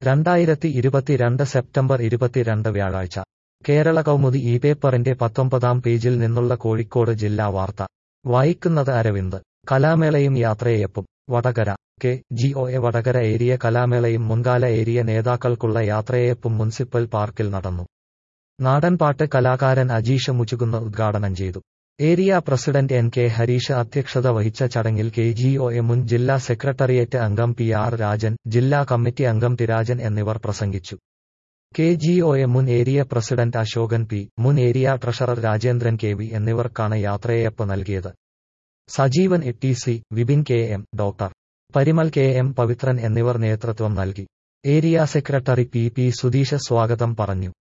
രണ്ടായിരത്തി ഇരുപത്തിരണ്ട് സെപ്റ്റംബർ ഇരുപത്തിരണ്ട് വ്യാഴാഴ്ച കേരള കൗമുദി ഈ പേപ്പറിന്റെ പത്തൊമ്പതാം പേജിൽ നിന്നുള്ള കോഴിക്കോട് ജില്ലാ വാർത്ത വായിക്കുന്നത് അരവിന്ദ് കലാമേളയും യാത്രയയപ്പും Vadakara K G O A Vadakara area കലാമേളയും മുൻകാല ഏരിയ നേതാക്കൾക്കുള്ള യാത്രയയപ്പും മുനിസിപ്പൽ പാർക്കിൽ നടന്നു നാടൻപാട്ട് കലാകാരൻ അജീഷ് മുച്ചുകുന്ന് ഉദ്ഘാടനം ചെയ്തു area president N K Hareesh അധ്യക്ഷത വഹിച്ച ചടങ്ങിൽ കെ ജി ഒ എ മുൻ ജില്ലാ സെക്രട്ടേറിയറ്റ് അംഗം പി ആർ രാജൻ ജില്ലാ കമ്മിറ്റി അംഗം തിരാജൻ എന്നിവർ പ്രസംഗിച്ചു കെ ജി ഒ എ മുൻ ഏരിയ പ്രസിഡന്റ് അശോകൻ പി മുൻ area treasurer Rajendran K V എന്നിവർക്കാണ് യാത്രയയപ്പ് നൽകിയത് Sajeevan A T C Vipin K M doctor Parimal K M Pavithran എന്നിവർ നേതൃത്വം നൽകി area secretary P P Sudheesh സ്വാഗതം പറഞ്ഞു